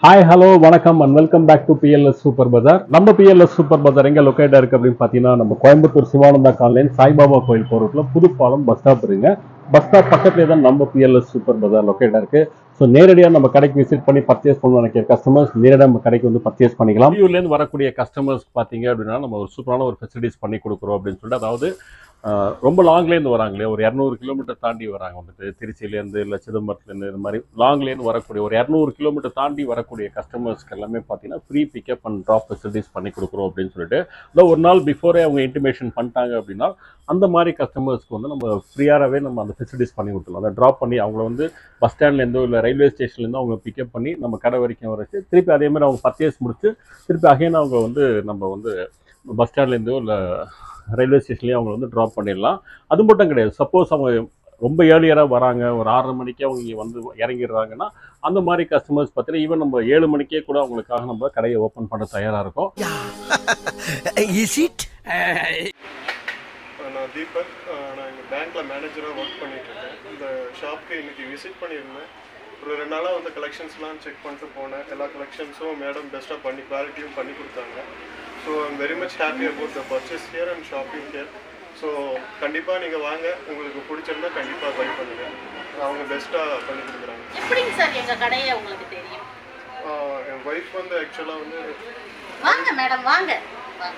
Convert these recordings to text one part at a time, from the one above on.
Hi hello வணக்கம் and welcome back to PLS super bazaar நம்ம PLS super பஜார் எங்க லொக்கேட்டா இருக்கு அப்படின்னு பார்த்தீங்கன்னா நம்ம கோயம்புத்தூர் சிவானந்தா காலையில் சாய்பாபா கோயில் போகிறதுல புதுப்பாலம் பஸ் ஸ்டாப் இருங்க பஸ் ஸ்டாப் பக்கத்துலேயே தான் நம்ம பிஎல்எஸ் சூப்பர் பஜார் லொக்கேட்டா இருக்கு ஸோ நேரடியாக நம்ம கடைக்கு விசிட் பண்ணி பர்ச்சேஸ் பண்ண நினைக்கிற கஸ்டமர்ஸ் நேரடியாக நம்ம கடைக்கு வந்து பர்ச்சேஸ் பண்ணிக்கலாம் வெளியூர்லேருந்து வரக்கூடிய கஸ்டமர்ஸ் பார்த்தீங்க அப்படின்னா நம்ம ஒரு சூப்பரான ஒரு ஃபெசிலிட்டிஸ் பண்ணி கொடுக்குறோம் அப்படின்னு சொல்லிட்டு அதாவது ஆஹ், ரொம்ப லாங்லேருந்து வராங்களே ஒரு இரநூறு கிலோமீட்டர் தாண்டி வராங்க வந்துட்டு திருச்சியிலேருந்து இல்லை சிதம்பரத்துலேருந்து இது மாதிரி லாங்லேருந்து வரக்கூடிய ஒரு இரநூறு கிலோமீட்டர் தாண்டி வரக்கூடிய கஸ்டமர்ஸ்க்கு எல்லாமே பார்த்தீங்கன்னா free pickup and drop facilities பண்ணி கொடுக்குறோம் அப்படின்னு சொல்லிட்டு இல்லை ஒரு நாள் பிஃபோரே அவங்க இன்டிமேஷன் பண்ணிட்டாங்க அப்படின்னா அந்த மாதிரி கஸ்டமர்ஸ்க்கு வந்து நம்ம ஃப்ரீயாகவே நம்ம அந்த ஃபெசிலிட்டிஸ் பண்ணி கொடுத்துருவோம் அதை ட்ராப் பண்ணி அவங்கள வந்து பஸ் ஸ்டாண்ட்லேருந்தோ இல்லை ரயில்வே ஸ்டேஷன்லேருந்தோ அவங்க பிக்கப் பண்ணி நம்ம கடை வரைக்கும் வரைச்சு திருப்பி அதே மாதிரி அவங்க பர்ச்சேஸ் முடிச்சு திருப்பி அகைன் அவங்க வந்து நம்ம வந்து பஸ் ஸ்டாண்ட்லேருந்தோ இல்லை ரயில்வே ஸ்டேஷன்லேயும் அவங்க வந்து ட்ராப் பண்ணிடலாம் அது மட்டும் கிடையாது சப்போஸ் அவங்க ரொம்ப ஏர்லியராக வராங்க ஒரு ஆறரை மணிக்கே அவங்க இங்கே வந்து இறங்கிடுறாங்கன்னா அந்த மாதிரி கஸ்டமர்ஸ் பார்த்தீங்கன்னா ஈவன் நம்ம ஏழு மணிக்கே கூட அவங்களுக்காக நம்ம கடையை ஓப்பன் பண்ண தயாராக இருக்கும் இஸ் இட் நான் தீபக் அஹ் நான் எங்கள் பேங்க்கில் மேனேஜராக ஒர்க் பண்ணிட்டு இருக்கேன் இந்த ஷாப்க்கு இன்னைக்கு விசிட் பண்ணியிருந்தேன் ஒரு ரெண்டு நாளாக வந்து கலெக்ஷன்ஸ்லாம் செக் பண்ணிட்டு போனேன் எல்லா கலெக்ஷன்ஸும் மேடம் பெஸ்ட்டாக பண்ணி குவாலிட்டியும் பண்ணி கொடுத்தாங்க so I'm very much happy about the purchase here and shopping here so கண்டிப்பாக நீங்கள் வாங்க உங்களுக்கு பிடிச்சிருந்தா கண்டிப்பாக பை பண்ணுங்கள் அவங்க பெஸ்ட்டாக பண்ணி கொடுக்குறாங்க எப்படிங்க சார் எங்க கடையை உங்களுக்கு தெரியும் அஹ் என் ஒய்ஃப் வந்து ஆக்சுவலாக வந்து வாங்க மேடம் வாங்க வாங்க.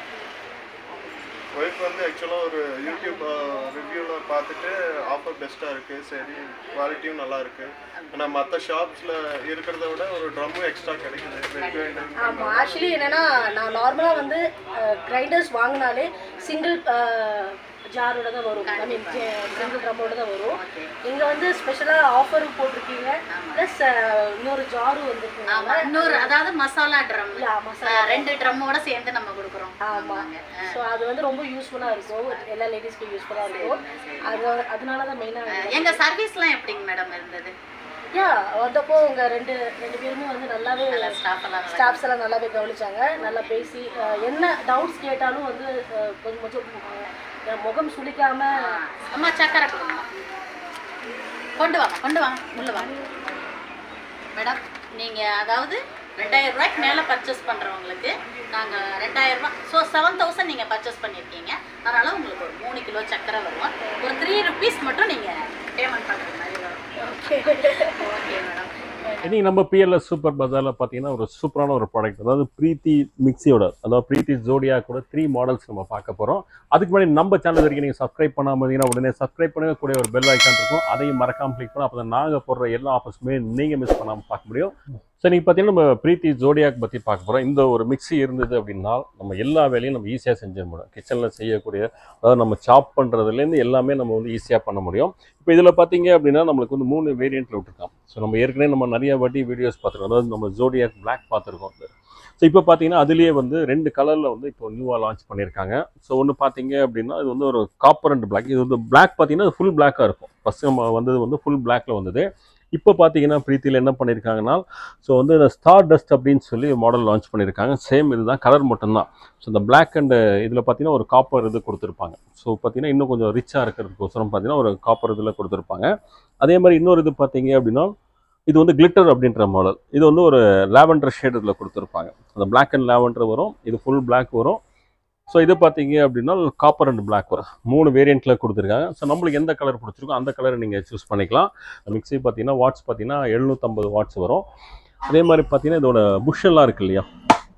ஒய்ஃப் வந்து ஆக்சுவலாக ஒரு யூடியூப் ரிவ்யூவில் பார்த்துட்டு ஆஃபர் பெஸ்ட்டாக இருக்குது சரி குவாலிட்டியும் நல்லா இருக்குது ஆனால் மற்ற ஷாப்ஸில் இருக்கிறத விட ஒரு ட்ரம்மும் எக்ஸ்ட்ரா கிடைக்குது வெட் கிரைண்டர் ஆமாம் ஆக்சுவலி என்னன்னா நான் நார்மலாக வந்து கிரைண்டர்ஸ் வாங்கினாலே சிங்கிள் ஜாரோட தான் வரும் ஐ மீன் சிங்கிள் ட்ரம்மோட தான் வரும் இங்கே வந்து ஸ்பெஷலாக ஆஃபரும் போட்டிருக்கீங்க ப்ளஸ் இன்னொரு ஜாரும் வந்துருக்குங்க ஆமா இன்னொரு அதாவது மசாலா ட்ரம் இல்ல, மசாலா ரெண்டு ட்ரம்மோட சேர்ந்து நம்ம கொடுக்குறோம் ஆமாம் ஸோ அது வந்து ரொம்ப யூஸ்ஃபுல்லாக இருக்கும் எல்லா லேடிஸ்க்கும் யூஸ்ஃபுல்லாக இருக்கும் அது அதனால தான் மெயினாக எங்க சர்வீஸ்லாம் எப்படிங்க மேடம் இருந்தது யா வந்தப்போ உங்கள் ரெண்டு ரெண்டு பேருமே வந்து நல்லாவே ஸ்டாஃப் எல்லாம் நல்லா- ஸ்டாஃப்ஸ் எல்லாம் நல்லாவே கவனிச்சாங்க நல்லா பேசி அஹ், என்ன டவுட்ஸ் கேட்டாலும் வந்து அஹ், கொஞ்சம் கொஞ்சம் அஹ், முகம் சுளிக்காம அம்மா சக்கரை கொடுங்க கொண்டு வாங்க கொண்டு வாங்க உள்ள வாங்க மேடம் நீங்க அதாவது ரெண்டாயிரம் ரூபாய்க்கு மேலே பர்ச்சேஸ் பண்ணுறவங்களுக்கு நாங்கள் ரெண்டாயிரம் ரூபாய் ஸோ செவன் தௌசண்ட் நீங்கள் பர்ச்சேஸ் பண்ணியிருக்கீங்க அதனால் உங்களுக்கு ஒரு மூணு கிலோ சக்கரை வரும் ஒரு த்ரீ ருபீஸ் மட்டும் நீங்கள் பேமெண்ட் பண்ணுற மாதிரி வரும் ஓகே மேடம் இன்னைக்கு நம்ம பிஎல்எஸ் சூப்பர் பஜாரில் பார்த்தீங்கன்னா ஒரு சூப்பரான ஒரு ப்ராடக்ட் அதாவது பிரீத்தி மிக்ஸியோட அதாவது பிரீத்தி ஜோடியா கூட த்ரீ மாடல்ஸ் நம்ம பார்க்க போகிறோம் அதுக்கு முன்னாடி நம்ம சேனல் வரைக்கும் நீங்கள் சப்ஸ்கிரைப் பண்ணாம இருந்தீங்கன்னா உடனே சப்ஸ்கிரைப் பண்ணுங்க கூட ஒரு பெல் ஐக்கான் இருக்கும் அதையும் மறக்காம கிளிக் பண்ண அப்போ நாங்கள் போடுற எல்லா ஆஃபர்ஸுமே நீங்கள் மிஸ் பண்ணாமல் பார்க்க முடியும் ஸோ நீங்கள் பார்த்தீங்கன்னா நம்ம பிரீத்தி ஜோடியாக் பற்றி பார்க்க போகிறோம் இந்த ஒரு மிக்ஸி இருந்தது அப்படின்னா நம்ம எல்லா வேலையும் நம்ம ஈஸியாக செஞ்சிட முடியும் கிச்சனில் செய்யக்கூடிய அதாவது நம்ம சாப் பண்ணுறதுலேருந்து எல்லாமே நம்ம வந்து ஈஸியாக பண்ண முடியும் இப்போ இதில் பார்த்தீங்க அப்படின்னா நம்மளுக்கு வந்து மூணு வேரியண்ட்டில் விட்டுருக்கோம் ஸோ நம்ம ஏற்கனவே நம்ம நிறைய வாட்டி வீடியோஸ் பார்த்துருக்கோம் அதாவது நம்ம ஜோடியாக் Black பார்த்துருக்கோம் ஸோ இப்போ பார்த்தீங்கன்னா அதுலேயே வந்து ரெண்டு கலரில் வந்து இப்போ நியூவாக லான்ச் பண்ணியிருக்காங்க ஸோ ஒன்று பார்த்தீங்க அப்படின்னா இது வந்து ஒரு காப்பர் அண்ட் Black இது வந்து Black பார்த்தீங்கன்னா ஃபுல் பிளாக்காக இருக்கும் ஃபஸ்ட்டு நம்ம வந்தது வந்து ஃபுல் பிளாக்ல வந்தது இப்போ பார்த்தீங்கன்னா பிரீத்தியில் என்ன பண்ணியிருக்காங்கன்னா ஸோ வந்து இந்த ஸ்டார் டஸ்ட் அப்படின்னு சொல்லி மாடல் லான்ச் பண்ணியிருக்காங்க சேம் இதுதான் கலர் மட்டும்தான் ஸோ இந்த Black அண்ட் இதில் பார்த்தீங்கன்னா ஒரு காப்பர் இது கொடுத்துருப்பாங்க ஸோ பார்த்தீங்கன்னா இன்னும் கொஞ்சம் ரிச்சாக இருக்கிறதுக்கோசரம் பார்த்தீங்கன்னா ஒரு காப்பர் இதில் கொடுத்துருப்பாங்க அதே மாதிரி இன்னொரு இது பார்த்தீங்க அப்படின்னா இது வந்து கிளிட்டர் அப்படின்ற மாடல் இது வந்து ஒரு லாவெண்டர் ஷேட் இதில் கொடுத்துருப்பாங்க அந்த Black அண்ட் லாவெண்டர் வரும் இது ஃபுல் Black வரும் ஸோ இது பார்த்தீங்க அப்படின்னா காப்பர் அண்ட் Black வரும் மூணு வேரியண்ட்டில் கொடுத்துருக்காங்க ஸோ நம்மளுக்கு எந்த கலர் பிடிச்சிருக்கோ அந்த கலரை நீங்கள் சூஸ் பண்ணிக்கலாம் மிக்ஸி பார்த்தீங்கன்னா வாட்ஸ் பார்த்தீங்கன்னா எழுநூற்றம்பது வாட்ஸ் வரும் அதே மாதிரி பார்த்தீங்கன்னா இதோட புஷ் எல்லாம் இருக்கு இல்லையா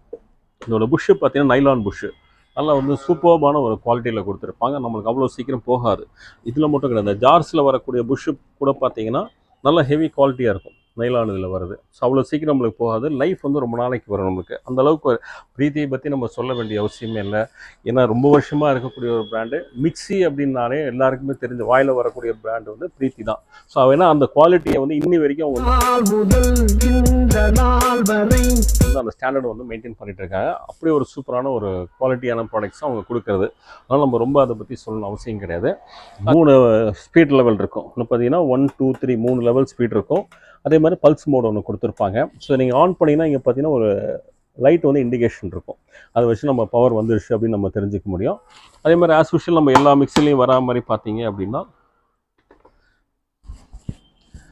இதோட புஷ்ஷு பார்த்தீங்கன்னா நைலான் புஷ்ஷு நல்லா வந்து சூப்பர்பான ஒரு குவாலிட்டியில் கொடுத்துருப்பாங்க நம்மளுக்கு அவ்வளோ சீக்கிரம் போகாது இதில் மட்டும் கிடையாது இந்த ஜார்ஸில் வரக்கூடிய புஷ்ஷு கூட பார்த்தீங்கன்னா நல்ல ஹெவி குவாலிட்டியாக இருக்கும் நைலான் இதில் வருது ஸோ அவ்வளோ சீக்கிரம் நம்மளுக்கு போகாது லைஃப் வந்து ரொம்ப நாளைக்கு வரும் நம்மளுக்கு அந்த அளவுக்கு பிரீத்தியை பற்றி நம்ம சொல்ல வேண்டிய அவசியமே இல்லை ஏன்னா ரொம்ப வருஷமாக இருக்கக்கூடிய ஒரு பிராண்டு மிக்ஸி அப்படின்னாலே எல்லாருக்குமே தெரிஞ்ச வாயில் வரக்கூடிய பிராண்டு வந்து பிரீத்தி தான் ஸோ ஏன்னா அந்த குவாலிட்டியை வந்து இன்னி வரைக்கும் அவங்க நாள் முதல் இந்த நாள் வரை வந்து அந்த ஸ்டாண்டர்ட் வந்து மெயின்டைன் பண்ணிட்டு இருக்காங்க அப்படி ஒரு சூப்பரான ஒரு குவாலிட்டியான ப்ராடக்ட்ஸ் அவங்க கொடுக்கறது அதனால் நம்ம ரொம்ப அதை பற்றி சொல்லணும் அவசியம் கிடையாது மூணு ஸ்பீட் லெவல் இருக்கும் இன்னும் பார்த்தீங்கன்னா ஒன் டூ த்ரீ மூணு லெவல் ஸ்பீட் இருக்கும் அதே மாதிரி பல்ஸ் மோட் ஒன்று கொடுத்துருப்பாங்க ஸோ நீங்கள் ஆன் பண்ணிங்கன்னா இங்கே பார்த்தீங்கன்னா ஒரு லைட் வந்து இண்டிகேஷன் இருக்கும் அதை வச்சு நம்ம பவர் வந்துருச்சு அப்படின்னு நம்ம தெரிஞ்சுக்க முடியும் அதே மாதிரி ஆஸ் யூஷுவல் நம்ம எல்லா மிக்சிலையும் வரா மாதிரி பார்த்தீங்க அப்படின்னா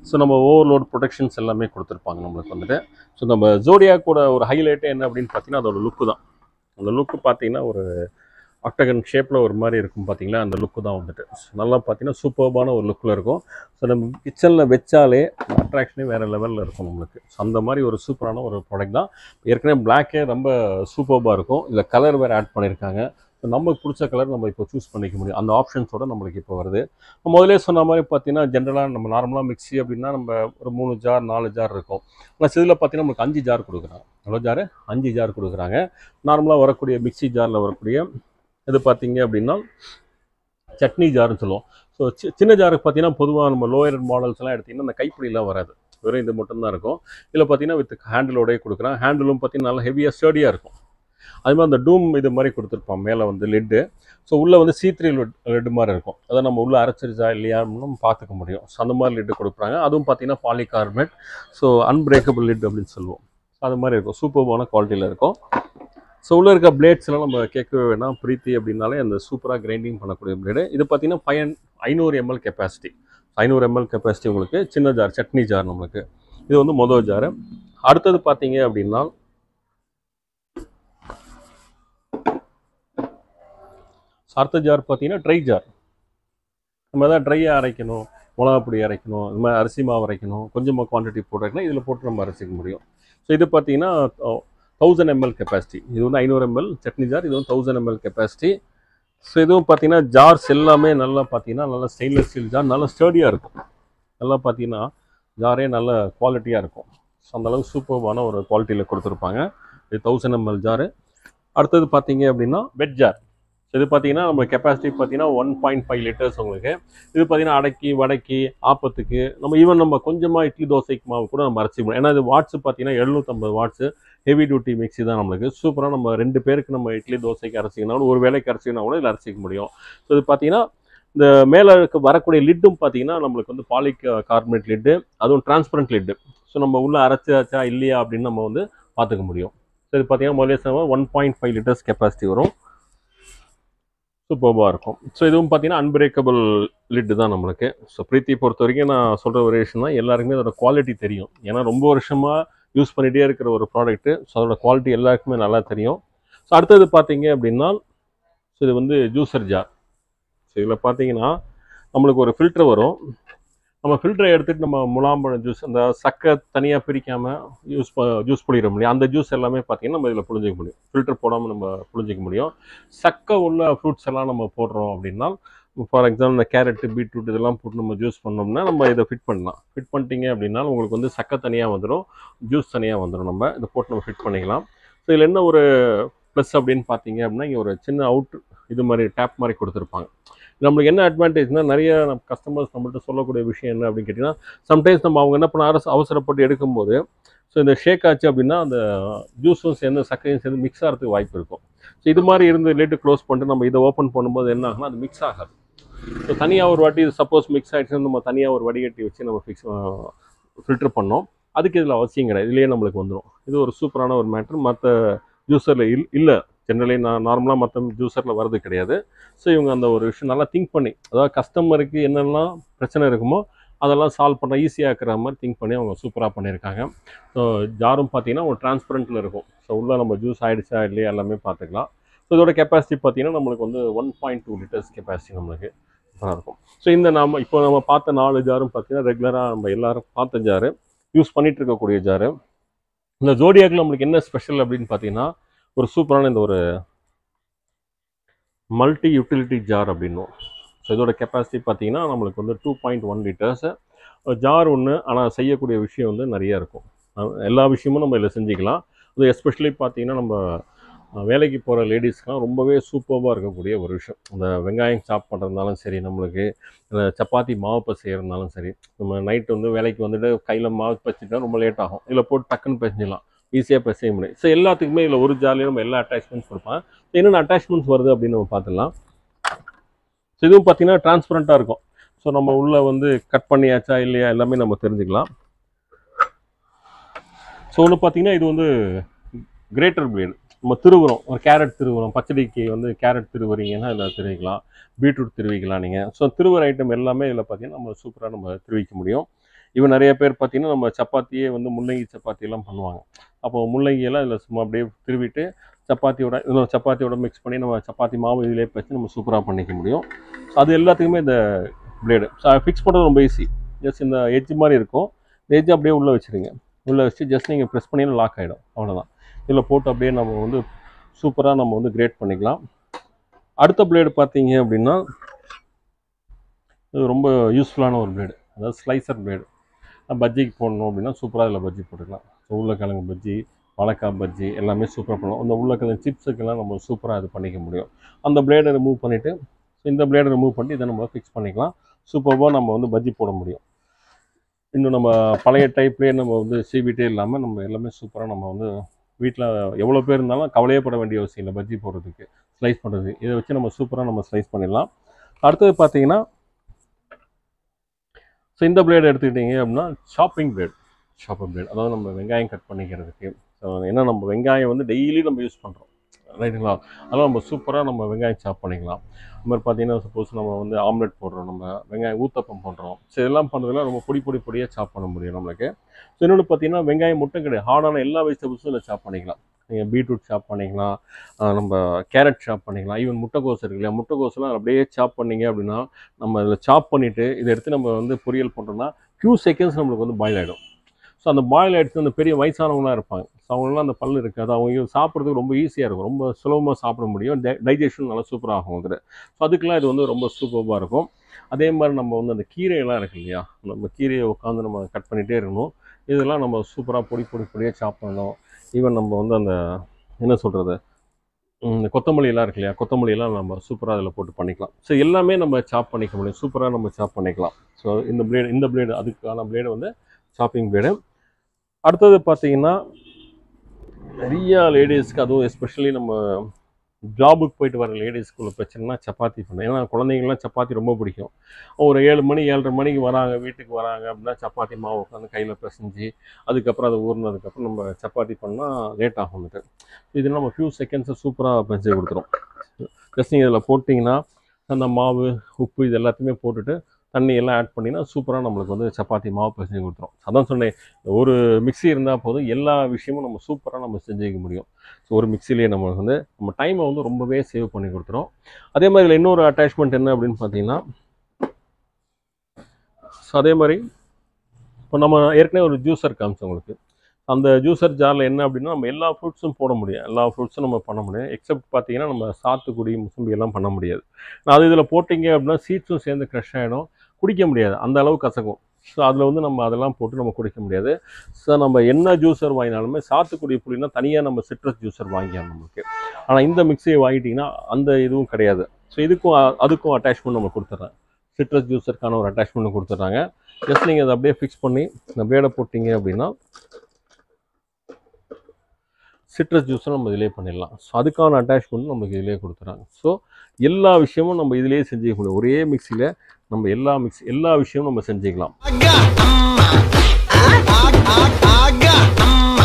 ஸோ நம்ம ஓவர்லோட் ப்ரொடெக்ஷன்ஸ் எல்லாமே கொடுத்துருப்பாங்க நம்மளுக்கு வந்துட்டு ஸோ நம்ம ஜோடியாக்கோட ஒரு ஹைலைட்டே என்ன அப்படின்னு பார்த்தீங்கன்னா அதோட லுக்கு தான் அந்த லுக்கு பார்த்தீங்கன்னா ஒரு ஆக்டகன் ஷேப்பில் ஒரு மாதிரி இருக்கும் பார்த்தீங்களா அந்த லுக்கு தான் வந்துட்டு So, நல்லா பார்த்தீங்கன்னா சூப்பர்பான ஒரு லுக்கில் இருக்கும் ஸோ நம்ம கிச்சனில் வச்சாலே அட்ராக்ஷனே வேறு லெவலில் இருக்கும் நம்மளுக்கு ஸோ அந்த மாதிரி ஒரு சூப்பரான ஒரு ப்ராடக்ட் தான் ஏற்கனவே பிளாக்கே ரொம்ப சூப்பர்பாக இருக்கும் இதில் கலர் வேறு ஆட் பண்ணியிருக்காங்க ஸோ நமக்கு பிடிச்ச கலர் நம்ம இப்போ சூஸ் பண்ணிக்க முடியும் அந்த ஆப்ஷன்ஸோட நம்மளுக்கு இப்போ வருது நம்ம முதலே சொன்ன மாதிரி பார்த்தீங்கன்னா ஜென்ரலாக நம்ம நார்மலாக மிக்ஸி அப்படின்னா நம்ம ஒரு மூணு ஜார் நாலு ஜார் இருக்கும் ஆனால் இதில் பார்த்தீங்கன்னா நமக்கு அஞ்சு ஜார் கொடுக்குறாங்க எவ்வளோ ஜாரு அஞ்சு ஜார் கொடுக்குறாங்க நார்மலாக வரக்கூடிய மிக்ஸி ஜாரில் வரக்கூடிய இது பார்த்தீங்க அப்படின்னா சட்னி ஜார்னு சொல்லுவோம் ஸோ சின்ன ஜாருக்கு பார்த்தீங்கன்னா பொதுவாக நம்ம லோயர் மாடல்ஸ் எல்லாம் எடுத்திங்கன்னா அந்த கைப்பிடிலாம் வராது வெறும் இது மட்டும்தான் இருக்கும் இதில் பார்த்தீங்கன்னா வித் ஹேண்டிலோடய கொடுக்குறான் ஹேண்டிலும் பார்த்தீங்கன்னா நல்லா ஹெவியாக ஸ்டடியாக இருக்கும் அது மாதிரி அந்த டூம் இது மாதிரி கொடுத்துருப்பான் மேலே வந்து லிட்டு ஸோ உள்ளே வந்து சி த்ரீ லெட் மாதிரி இருக்கும் அதை நம்ம உள்ளே அரைச்சிருச்சா இல்லையான்னு நம்ம பார்த்துக்க முடியும் ஸோ அந்த மாதிரி லிட்டு கொடுக்குறாங்க அதுவும் பார்த்தீங்கன்னா பாலிகார்பனேட் ஸோ அன்பிரேக்கபிள் லிட் அப்படின்னு சொல்லுவோம் அது மாதிரி இருக்கும் சூப்பர்பான குவாலிட்டியில் இருக்கும் ஸோ உள்ளே இருக்க பிளேட்ஸ் எல்லாம் நம்ம கேட்கவே வேணாம் பிரீத்தி அப்படின்னாலே அந்த சூப்பராக கிரைண்டிங் பண்ணக்கூடிய பிளேடு இது பார்த்தீங்கன்னா ஃபைவ் ஐநூறு எம்எல் கெப்பாசிட்டி ஐநூறு எம்எல் கெப்பாசிட்டி உங்களுக்கு சின்ன ஜார் சட்னி ஜார் நம்மளுக்கு இது வந்து மொதல் ஜாரு அடுத்தது பார்த்தீங்க அப்படின்னா அடுத்த ஜார் பார்த்தீங்கன்னா ட்ரை ஜார் நம்ம தான் ட்ரையாக அரைக்கணும் மிளகா பொடி அரைக்கணும் இந்த மாதிரி அரிசி மாவு அரைக்கணும் கொஞ்சமாக குவான்டிட்டி போட்டுருக்கணும் இதில் போட்டு நம்ம அரைச்சிக்க முடியும் ஸோ இது பார்த்தீங்கன்னா தௌசண்ட் எம்எல் கெப்பாசிட்டி இது வந்து ஐநூறு எம்எல் சட்னி ஜார் இது வந்து தௌசண்ட் எம்எல் கெப்பாசிட்டி ஸோ இதுவும் பார்த்தீங்கன்னா ஜார்ஸ் எல்லாமே நல்லா பார்த்தீங்கன்னா நல்லா ஸ்டெயின்லெஸ் ஸ்டீல் ஜார் நல்லா ஸ்டர்டியாக இருக்கும் நல்லா பார்த்தீங்கன்னா ஜாரே நல்ல குவாலிட்டியாக இருக்கும் ஸோ அந்தளவுக்கு சூப்பர்பான ஒரு குவாலிட்டியில் கொடுத்துருப்பாங்க இது தௌசண்ட் எம்எல் ஜாரு அடுத்தது பார்த்தீங்க அப்படின்னா வெட் ஜார் ஸோ இது பார்த்தீங்கன்னா நம்ம கெப்பாசிட்டி பார்த்தீங்கன்னா ஒன் பாயிண்ட் ஃபைவ் லிட்டர்ஸ் உங்களுக்கு இது பார்த்தீங்கன்னா அடக்கி வடக்கி ஆப்பத்துக்கு நம்ம ஈவன் நம்ம கொஞ்சமாக இட்லி தோசைக்கு மாவு கூட நம்ம அரைச்சி முடியும் ஏன்னா இது வாட்ஸ் பார்த்தீங்கன்னா எழுநூற்றம்பது வாட்ஸு ஹெவி டியூட்டி மிக்ஸி தான் நம்மளுக்கு சூப்பராக நம்ம ரெண்டு பேருக்கு நம்ம இட்லி தோசைக்கு அரைச்சிக்கணும் ஒரு வேலைக்கு அரைச்சிக்கணும் கூட இதில் அரைச்சிக்க முடியும் ஸோ இது பார்த்தீங்கன்னா இந்த மேலே இருக்க வரக்கூடிய லிட்டும் பார்த்தீங்கன்னா நம்மளுக்கு வந்து பாலிக் கார்பனேட் லிட்டு அதுவும் டிரான்ஸ்பரண்ட் லிட்டு ஸோ நம்ம உள்ளே அரைச்சாச்சா இல்லையா அப்படின்னு நம்ம வந்து பார்த்துக்க முடியும் ஸோ இது பார்த்தீங்கன்னா முதலே one point five liters capacity வரும் சூப்பர்பாக இருக்கும் ஸோ இதுவும் பார்த்தீங்கன்னா அன்பிரேக்கபிள் லிட்டு தான் நம்மளுக்கு ஸோ பிரீத்தி பொறுத்த வரைக்கும் நான் சொல்கிற ஒரு விஷயம் தான் எல்லாருக்குமே அதோட குவாலிட்டி தெரியும் ஏன்னா ரொம்ப வருஷமாக யூஸ் பண்ணிகிட்டே இருக்கிற ஒரு ப்ராடக்ட்டு ஸோ அதோட குவாலிட்டி எல்லாருக்குமே நல்லா தெரியும் ஸோ அடுத்தது பார்த்தீங்க அப்படின்னா ஸோ இது வந்து ஜூஸர் ஜார் ஸோ இதில் பார்த்தீங்கன்னா நம்மளுக்கு ஒரு ஃபில்டர் வரும் நம்ம ஃபில்டரை எடுத்துகிட்டு நம்ம முலாம்பழம் ஜூஸ் அந்த சக்கை தனியாக பிரிக்காமல் யூஸ் ப ஜூஸ் புளிகிற முடியும் அந்த ஜூஸ் எல்லாமே பார்த்தீங்கன்னா நம்ம இதில் புழிஞ்சிக்க முடியும் ஃபில்டர் போடாமல் நம்ம புழிஞ்சிக்க முடியும் சக்கை உள்ள ஃப்ரூட்ஸ் எல்லாம் நம்ம போடுறோம் அப்படின்னா ஃபார் எக்ஸாம்பிள் இந்த கேரட்டு பீட்ரூட் இதெல்லாம் போட்டு நம்ம ஜூஸ் பண்ணோம்னா நம்ம இதை ஃபிட் பண்ணலாம் ஃபிட் பண்ணிட்டீங்க அப்படின்னா உங்களுக்கு வந்து சக்கை தனியாக வந்துடும் ஜூஸ் தனியாக வந்துடும் நம்ம இதை போட்டு நம்ம ஃபிட் பண்ணிக்கலாம் ஸோ இதில் என்ன ஒரு ப்ளஸ் அப்படின்னு பார்த்தீங்க அப்படின்னா இங்கே ஒரு சின்ன அவுட் இது மாதிரி டேப் மாதிரி கொடுத்துருப்பாங்க நம்மளுக்கு என்ன அட்வான்டேஜ்னா நிறைய நம்ம கஸ்டமர்ஸ் நம்மள்ட்ட சொல்லக்கூடிய விஷயம் என்ன அப்படின்னு கேட்டிங்கன்னா சம்டைம்ஸ் நம்ம அவங்க என்ன பண்ண அரசு அவசரப்பட்டு எடுக்கும்போது ஸோ இந்த ஷேக் ஆச்சு அப்படின்னா அந்த ஜூஸும் சேர்ந்து சக்கையும் சேர்ந்து மிக்ஸ் ஆகிறதுக்கு வாய்ப்பு இருக்கும் ஸோ இது மாதிரி இருந்து லேட்டு க்ளோஸ் பண்ணிட்டு நம்ம இதை ஓப்பன் பண்ணும்போது என்ன ஆகும்னா அது மிக்ஸ் ஆகாது ஸோ தனியாக ஒரு வாட்டி சப்போஸ் மிக்ஸ் ஆகிடுச்சுன்னா நம்ம தனியாக ஒரு வடிகட்டி வச்சு நம்ம ஃபிக்ஸ் ஃபில்டர் பண்ணோம் அதுக்கு இதில் அவசியம் கிடையாது இதுலேயே நம்மளுக்கு வந்துடும் இது ஒரு சூப்பரான ஒரு மேட்ரு மற்ற ஜூஸரில் இல் இல்லை ஜென்ரலி நான் நார்மலாக மற்ற ஜூஸரில் வர்றது கிடையாது ஸோ இவங்க அந்த ஒரு விஷயம் நல்லா திங்க் பண்ணி அதாவது கஸ்டமருக்கு என்னெல்லாம் பிரச்சனை இருக்குமோ அதெல்லாம் சால்வ் பண்ண ஈஸியாக இருக்கிற மாதிரி திங்க் பண்ணி அவங்க சூப்பராக பண்ணியிருக்காங்க ஸோ ஜாரும் பார்த்தீங்கன்னா ஒரு டிரான்ஸ்பரண்ட்டில் இருக்கும் ஸோ உள்ளே நம்ம ஜூஸ் ஆகிடுச்சா இல்லையா எல்லாமே பார்த்துக்கலாம் ஸோ இதோட கெப்பாசிட்டி பார்த்தீங்கன்னா நம்மளுக்கு வந்து one point two liters capacity நம்மளுக்கு நல்லா இருக்கும் ஸோ இந்த நாம இப்போ நம்ம பார்த்த நாலு ஜாரும் பார்த்தீங்கன்னா ரெகுலராக நம்ம எல்லாரும் பார்த்த ஜாரு யூஸ் பண்ணிட்டு இருக்கக்கூடிய ஜாரு இந்த ஜோடியாக்கில் நம்மளுக்கு என்ன ஸ்பெஷல் அப்படின்னு பார்த்தீங்கன்னா ஒரு சூப்பரான இந்த ஒரு மல்டி யூட்டிலிட்டி ஜார் அப்படின்னும் ஸோ இதோட கெப்பாசிட்டி பார்த்தீங்கன்னா நம்மளுக்கு வந்து two point one liters jar ஒன்று ஆனால் செய்யக்கூடிய விஷயம் வந்து நிறைய இருக்கும் அஹ் எல்லா விஷயமும் நம்ம இதில் செஞ்சுக்கலாம் அது எஸ்பெஷலி பார்த்தீங்கன்னா நம்ம அஹ், வேலைக்கு போகிற லேடிஸ்க்கெலாம் ரொம்பவே சூப்பராக இருக்கக்கூடிய ஒரு விஷயம் இந்த வெங்காயம் சாப் பண்ணுறதுனாலும் சரி நம்மளுக்கு இந்த சப்பாத்தி மாவு பசை செய்கிறதுனாலும் சரி நம்ம நைட்டு வந்து வேலைக்கு வந்துட்டு கையில் மாவு பச்சிட்டா ரொம்ப லேட் ஆகும் இதில் போட்டு டக்குன்னு பசிஞ்சிடலாம் ஈஸியாக பசைய முடியும் ஸோ எல்லாத்துக்குமே இதில் ஒரு ஜாலியாக நம்ம எல்லா அட்டாச்மெண்ட்ஸ் கொடுப்பேன் ஸோ என்னென்ன அட்டாச்மெண்ட்ஸ் வருது அப்படின்னு நம்ம பார்த்துடலாம் ஸோ இதுவும் பார்த்தீங்கன்னா டிரான்ஸ்பரண்ட்டாக இருக்கும் ஸோ நம்ம உள்ளே வந்து கட் பண்ணியாச்சா இல்லையா எல்லாமே நம்ம தெரிஞ்சுக்கலாம் ஸோ ஒன்று பார்த்தீங்கன்னா இது வந்து கிரேட்டர் பிளேடு நம்ம திருவுறோம் ஒரு கேரட் திருவுறோம் பச்சடிக்கு வந்து கேரட் திருவுறீங்கன்னா இதில் திருவிக்கலாம் பீட்ரூட் திருவிக்கலாம் நீங்கள் ஸோ திருவுற ஐட்டம் எல்லாமே இதில் பார்த்தீங்கன்னா நம்ம சூப்பராக நம்ம திருவிக்க முடியும் இவன் நிறைய பேர் பார்த்தீங்கன்னா நம்ம சப்பாத்தியே வந்து முள்ளங்கி சப்பாத்தி எல்லாம் பண்ணுவாங்க அப்போ முள்ளங்கியெல்லாம் இதில் சும்மா அப்படியே திருவிட்டு சப்பாத்தியோட இன்னும் சப்பாத்தியோட மிக்ஸ் பண்ணி நம்ம சப்பாத்தி மாவு இதிலே வச்சு நம்ம சூப்பராக பண்ணிக்க முடியும் அது எல்லாத்துக்குமே இந்த பிளேடு ஃபிக்ஸ் பண்ணுறது ரொம்ப ஈஸி ஜஸ்ட் இந்த எட்ஜ் மாதிரி இருக்கும் இந்த எட்ஜ் அப்படியே உள்ளே வச்சுருங்க உள்ளே வச்சு ஜஸ்ட் நீங்கள் ப்ரெஸ் பண்ணி லாக் ஆகிடும் அவ்வளோதான் இதில் போட்டு அப்படியே நம்ம வந்து சூப்பராக நம்ம வந்து கிரேட் பண்ணிக்கலாம் அடுத்த பிளேடு பார்த்தீங்க அப்படின்னா இது ரொம்ப யூஸ்ஃபுல்லான ஒரு பிளேடு அதாவது ஸ்லைசர் பிளேடு பஜ்ஜிக்கு போடணும் அப்படின்னா சூப்பராக இதில் பஜ்ஜி போட்டுக்கலாம் ஸோ உருளைக்கிழங்கு பஜ்ஜி வாழைக்காய் பஜ்ஜி எல்லாமே சூப்பராக பண்ணலாம் அந்த உருளைக்கிழங்கு சிப்ஸுக்கெல்லாம் நம்ம சூப்பராக இது பண்ணிக்க முடியும் அந்த பிளேடை ரிமூவ் பண்ணிவிட்டு ஸோ இந்த பிளேடை ரிமூவ் பண்ணி இதை நம்ம ஃபிக்ஸ் பண்ணிக்கலாம் சூப்பராக நம்ம வந்து பஜ்ஜி போட முடியும் இன்னும் நம்ம பழைய டைப்லேயே நம்ம வந்து சிபிட்டே இல்லாமல் நம்ம எல்லாமே சூப்பராக நம்ம வந்து வீட்டில் எவ்வளோ பேர் இருந்தாலும் கவலையே பட வேண்டிய அவசியம் இல்லை பஜ்ஜி போடுறதுக்கு ஸ்லைஸ் பண்ணுறது இதை வச்சு நம்ம சூப்பராக நம்ம ஸ்லைஸ் பண்ணிடலாம் அடுத்தது பார்த்தீங்கன்னா ஸோ இந்த பிளேடு எடுத்துக்கிட்டிங்க அப்படின்னா ஷாப்பிங் பிளேட் ஷாப்பிங் பிளேட் அதாவது நம்ம வெங்காயம் கட் பண்ணிக்கிறதுக்கு ஸோ ஏன்னா நம்ம வெங்காயம் வந்து டெய்லி நம்ம யூஸ் பண்ணுறோம் ரைட்டுங்களா அதெல்லாம் நம்ம சூப்பராக நம்ம வெங்காயம் சாப் பண்ணிக்கலாம் அது மாதிரி பார்த்தீங்கன்னா சப்போஸ் நம்ம வந்து ஆம்லெட் போடுறோம் நம்ம வெங்காயம் ஊத்தப்பம் பண்ணுறோம் ஸோ இதெல்லாம் பண்ணுறதுல நம்ம பொடி பொடி பொடியாக சாப் பண்ண முடியும் நம்மளுக்கு ஸோ இன்னொன்று பார்த்தீங்கன்னா வெங்காயம் மட்டும் கிடையாது ஹார்டான எல்லா வெஜிடபிள்ஸும் இதில் சாப் பண்ணிக்கலாம் நீங்கள் பீட்ரூட் சாப் பண்ணிக்கலாம் ஆஹ் நம்ம கேரட் சாப் பண்ணிக்கலாம் ஈவன் முட்டைக்கோஸ் இருக்கு இல்லையா முட்டைக்கோஸ்லாம் அப்படியே சாப் பண்ணீங்க அப்படின்னா நம்ம இதில் சாப் பண்ணிவிட்டு இதை எடுத்து நம்ம வந்து பொரியல் பண்ணுறோம்னா ஃபியூ செகண்ட்ஸ் நம்மளுக்கு வந்து பாயில் ஆகிடும் ஸோ அந்த பாயில் ஆகிடுச்சு அந்த பெரிய வயசானவங்களாம் இருப்பாங்க ஸோ அவங்களாம் அந்த பல் இருக்காது அவங்க சாப்பிட்றதுக்கு ரொம்ப ஈஸியாக இருக்கும் ரொம்ப சுலபமாக சாப்பிட முடியும் டைஜஷன் நல்லா சூப்பராக ஆகும் அதில் ஸோ அதுக்கெலாம் இது வந்து ரொம்ப சூப்பராக இருக்கும் அதே மாதிரி நம்ம வந்து அந்த கீரையெல்லாம் இருக்கு இல்லையா நம்ம கீரையை உட்காந்து நம்ம கட் பண்ணிகிட்டே இருக்கணும் இதெல்லாம் நம்ம சூப்பராக பொடி பொடி பொடியாக சாப் பண்ணணும் ஈவன் நம்ம வந்து அந்த என்ன சொல்கிறது இந்த கொத்தமல்லி எல்லாம் இருக்கு இல்லையா கொத்தமல்லி எல்லாம் நம்ம சூப்பராக அதில் போட்டு பண்ணிக்கலாம் ஸோ எல்லாமே நம்ம சாப் பண்ணிக்க முடியும் சூப்பராக நம்ம சாப் பண்ணிக்கலாம் ஸோ இந்த பிளேடு இந்த பிளேடு அதுக்கான பிளேடு வந்து சாப்பிங் பிளேடு அடுத்தது பார்த்தீங்கன்னா நிறைய லேடிஸ்க்கு அதுவும் எஸ்பெஷலி நம்ம ஜாபுக்கு போயிட்டு வர லேடிஸ்க்கு உள்ள பிரச்சனைனா சப்பாத்தி பண்ண ஏன்னா குழந்தைங்களாம் சப்பாத்தி ரொம்ப பிடிக்கும் ஒரு ஏழு மணி ஏழரை மணிக்கு வராங்க வீட்டுக்கு வராங்க அப்படின்னா சப்பாத்தி மாவு உட்காந்து கையில் பிசைஞ்சு அதுக்கப்புறம் அது ஊறினதுக்கப்புறம் நம்ம சப்பாத்தி பண்ணால் லேட் ஆகும் வந்துட்டு இது நம்ம ஃபியூ செகண்ட்ஸை சூப்பராக பிசைஞ்சு கொடுத்துரும் ஜஸ்ட் நீங்கள் இதில் போட்டிங்கன்னா அந்த மாவு உப்பு இது எல்லாத்தையுமே போட்டுட்டு தண்ணி எல்லாம் ஆட் பண்ணினா சூப்பராக நம்மளுக்கு வந்து சப்பாத்தி மாவு பிசைஞ்சு கொடுத்துரும் அதான் சொன்னேன் ஒரு மிக்ஸி இருந்தால் போதும் எல்லா விஷயமும் நம்ம சூப்பராக நம்ம செஞ்சுக்க முடியும் ஸோ ஒரு மிக்ஸிலேயே நம்மளுக்கு வந்து நம்ம டைமை வந்து ரொம்பவே சேவ் பண்ணி கொடுத்துரும் அதே மாதிரி இதில் இன்னொரு அட்டாச்மெண்ட் என்ன அப்படின்னு பார்த்தீங்கன்னா ஸோ அதே மாதிரி இப்போ நம்ம ஏற்கனவே ஒரு ஜூஸர் காமிச்சோம் உங்களுக்கு அந்த ஜூஸர் ஜாரில் என்ன அப்படின்னா நம்ம எல்லா ஃப்ரூட்ஸும் போட முடியும் எல்லா ஃப்ரூட்ஸும் நம்ம பண்ண முடியும் எக்ஸப்ட் பார்த்தீங்கன்னா நம்ம சாத்துக்குடி முசம்பி எல்லாம் பண்ண முடியாது நான் அது இதில் போட்டிங்க அப்படின்னா சீட்ஸும் சேர்ந்து க்ரஷ் ஆகிடும் குடிக்க முடியாது அந்த அளவு கசக்கும் ஸோ அதில் வந்து நம்ம அதெல்லாம் போட்டு நம்ம குடிக்க முடியாது ஸோ நம்ம என்ன ஜூஸர் வாங்கினாலுமே சாத்துக்குடி புளினா தனியாக நம்ம சிட்ரஸ் ஜூஸர் வாங்கிக்கணும் நமக்கு ஆனால் இந்த மிக்ஸியை வாங்கிட்டிங்கன்னா அந்த இதுவும் கிடையாது ஸோ இதுக்கும் அ- அதுக்கும் அட்டாச்மெண்ட் நம்ம கொடுத்துட்றேன் சிட்ரஸ் ஜூஸருக்கான ஒரு அட்டாச்மெண்ட் கொடுத்துட்றாங்க ஜஸ்ட் நீங்கள் அதை அப்படியே ஃபிக்ஸ் பண்ணி இந்த பிளேடை போட்டிங்க அப்படின்னா சிட்ரஸ் ஜூஸும் நம்ம இதிலே பண்ணிடலாம் ஸோ அதுக்கான அட்டாச்மெண்ட் நமக்கு இதிலே கொடுத்துறாங்க ஸோ எல்லா விஷயமும் நம்ம இதிலேயே செஞ்சுக்க முடியும் ஒரே மிக்ஸியில் நம்ம எல்லா மிக்ஸ் எல்லா விஷயமும் நம்ம செஞ்சுக்கலாம் ஆகா அம்மா ஆகா ஆகா அம்மா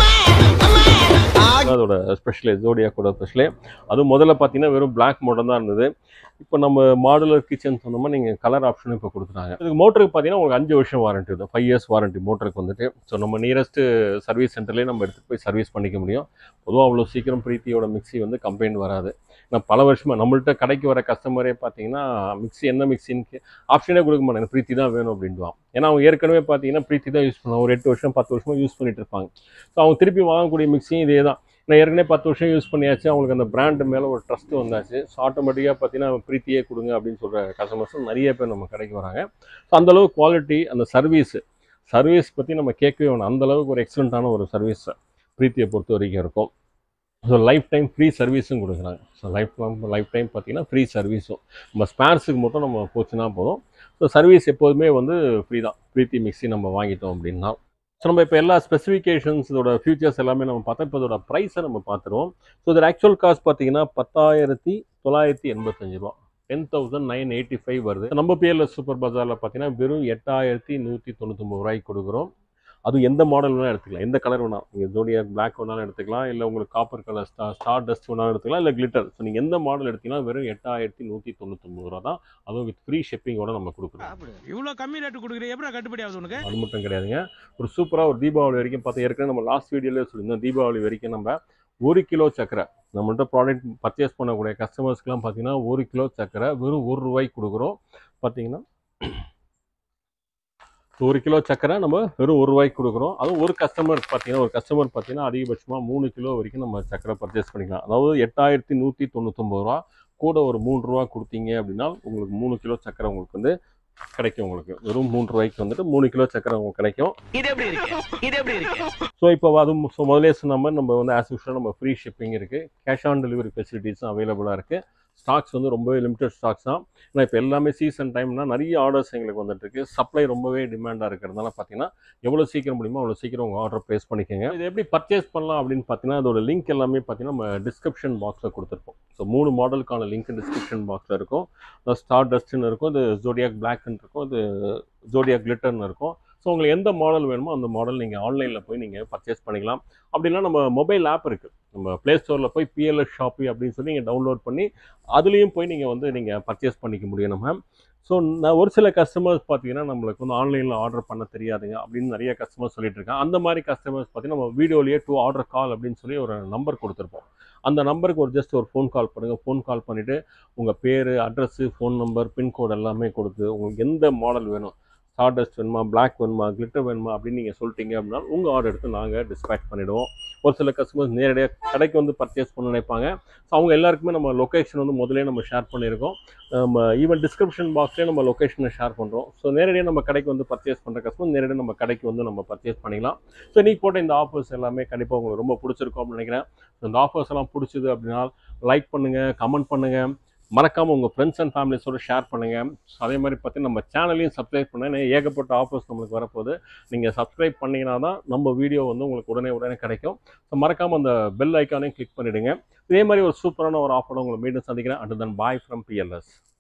ஆகா அதோட ஸ்பெஷலே ஜோடியாக்கோட ஸ்பெஷலே அதுவும் முதல்ல பார்த்தீங்கன்னா வெறும் Black மட்டும் தான் இருந்தது இப்போ நம்ம மாடுலர் கிச்சன் சொன்னோமா நீங்கள் கலர் ஆப்ஷனும் இப்போ கொடுத்துட்டாங்க இதுக்கு மோட்டருக்கு பார்த்தீங்கன்னா உங்களுக்கு அஞ்சு வருஷம் வாரண்ட்டி இது ஃபைவ் இயர்ஸ் வாரண்ட்டி மோட்டருக்கு வந்துட்டு ஸோ நம்ம நியரஸ்ட்டு சர்வீஸ் சென்டர்லேயே நம்ம எடுத்துகிட்டு போய் சர்வீஸ் பண்ணிக்க முடியும் பொதுவாக அவ்வளோ சீக்கிரம் பிரீத்தியோட மிக்ஸி வந்து கம்ப்ளைண்ட் வராது நான் பல வருஷமாக நம்மள்ட்ட கடைக்கு வர கஸ்டமரே பார்த்தீங்கன்னா மிக்ஸி என்ன மிக்ஸின்னு ஆப்ஷனே கொடுக்க மாட்டாங்க எனக்கு பிரீத்தி தான் வேணும் அப்படின்வான் ஏன்னா அவங்க ஏற்கனவே பார்த்தீங்கன்னா பிரீத்தி தான் யூஸ் பண்ணுவாங்க ஒரு எட்டு வருஷம் பத்து வருஷமாக யூஸ் பண்ணிட்டு இருப்பாங்க ஸோ அவங்க திருப்பி வாங்கக்கூடிய மிக்ஸியும் இதே தான் நான் ஏற்கனவே பத்து வருஷம் யூஸ் பண்ணியாச்சு அவங்களுக்கு அந்த பிராண்ட் மேலே ஒரு ட்ரஸ்ட் வந்தாச்சு ஸோ ஆட்டோமேட்டிக்காக பார்த்தீங்கன்னா பிரீத்தியே கொடுங்க அப்படின்னு சொல்கிற கஸ்டமர்ஸும் நிறைய பேர் நம்ம கடைக்கு வராங்க ஸோ அந்தளவு குவாலிட்டி அந்த சர்வீஸ் சர்வீஸ் பற்றி நம்ம கேட்கவே வேணும் அந்த அளவுக்கு ஒரு எக்ஸலண்ட்டான ஒரு சர்வீஸ் பிரீத்தியை பொறுத்த வரைக்கும் இருக்கும் ஸோ லைஃப் டைம் ஃப்ரீ சர்வீஸும் கொடுக்குறாங்க so life long life time பார்த்தீங்கன்னா ஃப்ரீ சர்வீஸும் நம்ம ஸ்பேர்ஸுக்கு மட்டும் நம்ம போச்சுன்னா போதும் ஸோ சர்வீஸ் எப்போதுமே வந்து ஃப்ரீ தான் பிரீத்தி மிக்ஸி நம்ம வாங்கிட்டோம் அப்படின்னா ஸோ நம்ம இப்போ எல்லா ஸ்பெசிஃபிகேஷன்ஸ் இதோட ஃபியூச்சர்ஸ் எல்லாமே நம்ம பார்த்தோம் இப்போ இதோட ப்ரைஸை நம்ம பார்த்துருவோம் ஸோ இதோட ஆக்சுவல் காஸ்ட் பார்த்தீங்கன்னா பத்தாயிரத்தி தொள்ளாயிரத்தி எண்பத்தஞ்சு ரூபா ten thousand nine eighty five வருது நம்ம பிஎல்எஸ் சூப்பர் பஜாரில் பார்த்தீங்கன்னா வெறும் எட்டாயிரத்தி நூற்றி தொண்ணூத்தொம்பது ரூபாய்க்கு கொடுக்குறோம் அது எந்த மாடல் வேணாலும் எடுத்துக்கலாம் எந்த கலர் வேணாலும் நீங்கள் ஜோடியா பிளாக் வேணாலும் எடுத்துக்கலாம் இல்லை உங்களுக்கு காப்பர் கலர் ஸ்டா ஸ்டார் டஸ்ட் வேணாலும் எடுத்துக்கலாம் இல்லை கிளிட்டர் ஸோ நீங்கள் எந்த மாடல் எடுத்தீங்கன்னா வெறும் எட்டாயிரத்தி நூற்றி தொண்ணூத்தொம்பது ரூபா தான் அதுவும் வித் ஃப்ரீ ஷிப்பிங்கோட நம்ம கொடுக்குறோம் இவ்வளவு கம்மி ரேட்டு கொடுக்குறீங்க எப்படி கட்டுப்படி ஆகுது உனக்கு அது மட்டும் கிடையாதுங்க ஒரு சூப்பராக ஒரு தீபாவளி வரைக்கும் பார்த்தா ஏற்கனவே நம்ம லாஸ்ட் வீடியோலேயே சொல்லியிருந்தோம் தீபாவளி வரைக்கும் நம்ம ஒரு கிலோ சக்கரை நம்மள்ட்ட ப்ராடக்ட் பர்ச்சேஸ் பண்ணக்கூடிய கஸ்டமர்ஸ்க்குலாம் பார்த்தீங்கன்னா ஒரு கிலோ சக்கரை வெறும் ஒரு ரூபாய்க்கு கொடுக்குறோம் பார்த்தீங்கன்னா ஒரு கிலோ சக்கரை நம்ம வெறும் ஒரு ரூபாய்க்கு கொடுக்குறோம் அதுவும் ஒரு கஸ்டமர் பார்த்தீங்கன்னா ஒரு கஸ்டமர் பார்த்தீங்கன்னா அதிகபட்சமாக மூணு கிலோ வரைக்கும் நம்ம சக்கரை பர்ச்சேஸ் பண்ணிக்கலாம் அதாவது எட்டாயிரத்தி நூற்றி தொண்ணூத்தொம்பது ரூபா கூட ஒரு மூணு ரூபா கொடுத்தீங்க அப்படின்னா உங்களுக்கு மூணு கிலோ சக்கரை உங்களுக்கு வந்து கிடைக்கும் உங்களுக்கு வெறும் மூணு ரூபாய்க்கு வந்துட்டு மூணு கிலோ சக்கரை உங்களுக்கு கிடைக்கும் இது எப்படி இருக்கு இது எப்படி இருக்கு ஸோ இப்போ அது ஸோ முதலே சொன்ன மாதிரி நம்ம வந்து ஆஸ் யூஷுவல் நம்ம ஃப்ரீ ஷிப்பிங் இருக்குது கேஷ் ஆன் டெலிவரி ஃபெசிலிட்டிஸும் அவைலபிளாக இருக்குது ஸ்டாக்ஸ் வந்து ரொம்பவே லிமிடெட் ஸ்டாக்ஸ் தான் ஏன்னா இப்போ எல்லாமே சீசன் டைம்னா நிறைய ஆர்டர்ஸ் எங்களுக்கு வந்துட்டு இருக்கு சப்ளை ரொம்பவே டிமாண்டாக இருக்கிறதுனால பார்த்தீங்கன்னா எவ்வளோ சீக்கிரம் முடியுமோ அவ்வளோ சீக்கிரம் உங்கள் ஆர்டர் ப்ளேஸ் பண்ணிக்கோங்க இது எப்படி பர்ச்சேஸ் பண்ணலாம் அப்படின்னு பார்த்தீங்கன்னா அதோட லிங்க் எல்லாமே பார்த்தீங்கன்னா நம்ம டிஸ்கிரிப்ஷன் பாக்ஸில் கொடுத்துருப்போம் ஸோ மூணு மாடலுக்கான லிங்க் டிஸ்கிரிப்ஷன் பாக்ஸில் இருக்கும் ஸ்டார் டஸ்ட்னு இருக்கும் இது ஜோடியாக் பிளாக்னு இருக்கும் இது ஜோடியாக் கிளிட்டர்னு இருக்கும் ஸோ உங்களுக்கு எந்த மாடல் வேணுமோ அந்த மாடல் நீங்கள் ஆன்லைனில் போய் நீங்கள் பர்ச்சேஸ் பண்ணிக்கலாம் அப்படின்னா நம்ம மொபைல் ஆப் இருக்குது நம்ம ப்ளே ஸ்டோரில் போய் பிஎல்எஸ் ஷாப்பி அப்படின்னு சொல்லி நீங்கள் டவுன்லோட் பண்ணி அதுலேயும் போய் நீங்கள் வந்து நீங்கள் பர்ச்சேஸ் பண்ணிக்க முடியும் நம்ம ஸோ நான் ஒரு சில கஸ்டமர்ஸ் பார்த்தீங்கன்னா நம்மளுக்கு வந்து ஆன்லைனில் ஆர்டர் பண்ண தெரியாதுங்க அப்படின்னு நிறைய கஸ்டமர்ஸ் சொல்லிட்டு இருக்காங்க அந்த மாதிரி கஸ்டமர்ஸ் பார்த்தீங்கன்னா நம்ம வீடியோலேயே டூ ஆர்டர் கால் அப்படின்னு சொல்லி ஒரு நம்பர் கொடுத்துருப்போம் அந்த நம்பருக்கு ஒரு ஜஸ்ட் ஒரு ஃபோன் கால் பண்ணுங்கள் ஃபோன் கால் பண்ணிவிட்டு உங்கள் பேர் அட்ரஸ்ஸு ஃபோன் நம்பர் பின்கோட் எல்லாமே கொடுத்து உங்களுக்கு எந்த மாடல் வேணும் ஸ்டார்டஸ்ட் வேணுமா பிளாக் வேணுமா கிளிட்டர் வேணுமா அப்படின்னு நீங்கள் சொல்லிட்டீங்க அப்படின்னா உங்கள் ஆர்டர் எடுத்து நாங்கள் டிஸ்பேச் பண்ணிவிடுவோம் ஒரு சில கஸ்டமர்ஸ் நேரடியாக கடைக்கு வந்து பர்ச்சேஸ் பண்ண நினைப்பாங்க ஸோ அவங்க எல்லாருக்குமே நம்ம லொக்கேஷன் வந்து முதலே நம்ம ஷேர் பண்ணியிருக்கோம் நம்ம ஈவன் டிஸ்கிரிப்ஷன் பாக்ஸ்லேயே நம்ம லொக்கேஷனை ஷேர் பண்ணுறோம் ஸோ நேரடியாக நம்ம கடைக்கு வந்து பர்ச்சேஸ் பண்ணுற கஸ்டமர் நேரடியாக நம்ம கடைக்கு வந்து நம்ம பர்ச்சேஸ் பண்ணிக்கலாம் ஸோ இன்னைக்கு போட்ட இந்த ஆஃபர்ஸ் எல்லாமே கண்டிப்பாக உங்களுக்கு ரொம்ப பிடிச்சிருக்கும் அப்படின்னு நினைக்கிறேன் ஸோ இந்த ஆஃபர்ஸ் எல்லாம் பிடிச்சது அப்படின்னா லைக் பண்ணுங்கள் கமெண்ட் பண்ணுங்கள் மறக்காமல் உங்கள் ஃப்ரெண்ட்ஸ் அண்ட் ஃபேமிலிஸோட ஷேர் பண்ணுங்கள் ஸோ அதே மாதிரி பார்த்தீங்கன்னா நம்ம சேனலையும் சப்ஸ்கிரைப் பண்ணுங்க ஏகப்பட்ட ஆஃபர்ஸ் நம்மளுக்கு வரப்போகுது நீங்கள் சப்ஸ்கிரைப் பண்ணிங்கன்னா தான் நம்ம வீடியோ வந்து உங்களுக்கு உடனே உடனே கிடைக்கும் ஸோ மறக்காமல் அந்த பெல் ஐக்கானையும் கிளிக் பண்ணிவிடுங்க இதே மாதிரி ஒரு சூப்பரான ஒரு ஆஃபரோட உங்களை மீண்டும் சந்திக்கிறேன் and then bye from BLS